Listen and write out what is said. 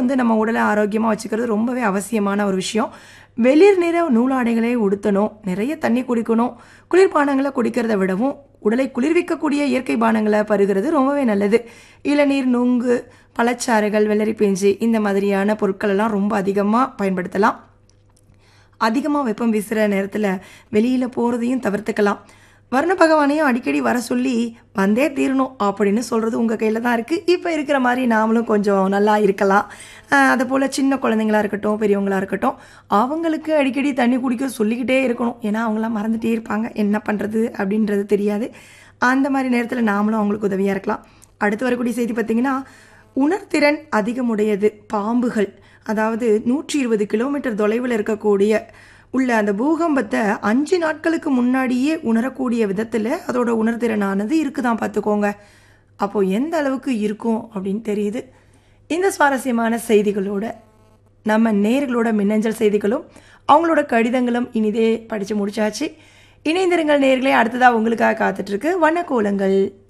வந்து நம்ம உடலை ஆரோக்கியமாக வச்சுக்கிறது ரொம்பவே அவசியமான ஒரு விஷயம் வெளிர் நிற நூலாடைகளை உடுத்தணும் நிறைய தண்ணி குடிக்கணும் குளிர்பானங்களை குடிக்கிறத விடவும் உடலை குளிர்விக்கக்கூடிய இயற்கை பானங்களை பருகிறது ரொம்பவே நல்லது இளநீர் நுங்கு பழச்சாறுகள் வெள்ளரி பிஞ்சு இந்த மாதிரியான பொருட்கள் எல்லாம் ரொம்ப அதிகமாக பயன்படுத்தலாம் அதிகமாக வெப்பம் வீசுகிற நேரத்தில் வெளியில் போகிறதையும் தவிர்த்துக்கலாம் வர்ண பகவானையும் அடிக்கடி வர சொல்லி வந்தே தீரணும் அப்படின்னு சொல்கிறது உங்கள் கையில் தான் இருக்குது இப்போ இருக்கிற மாதிரி நாமளும் கொஞ்சம் நல்லா இருக்கலாம் அதை போல் சின்ன குழந்தைங்களா இருக்கட்டும் பெரியவங்களா இருக்கட்டும் அவங்களுக்கு அடிக்கடி தண்ணி குடிக்க சொல்லிக்கிட்டே இருக்கணும் ஏன்னா அவங்களாம் மறந்துட்டே இருப்பாங்க என்ன பண்ணுறது அப்படின்றது தெரியாது அந்த மாதிரி நேரத்தில் நாமளும் அவங்களுக்கு உதவியாக இருக்கலாம் அடுத்து வரக்கூடிய செய்தி பார்த்திங்கன்னா உணர்திறன் அதிகமுடையது பாம்புகள் அதாவது நூற்றி இருபது கிலோமீட்டர் தொலைவில் இருக்கக்கூடிய உள்ள அந்த பூகம்பத்தை அஞ்சு நாட்களுக்கு முன்னாடியே உணரக்கூடிய விதத்தில் அதோட உணர்திறனானது இருக்குதான் பார்த்துக்கோங்க அப்போது எந்த அளவுக்கு இருக்கும் அப்படின்னு தெரியுது இந்த சுவாரஸ்யமான செய்திகளோட நம்ம நேர்களோட மின்னஞ்சல் செய்திகளும் அவங்களோட கடிதங்களும் இனிதே படித்து முடிச்சாச்சு இணைந்திருங்கள் நேர்களே அடுத்ததாக உங்களுக்காக காத்துட்ருக்கு வண்ணக்கோலங்கள்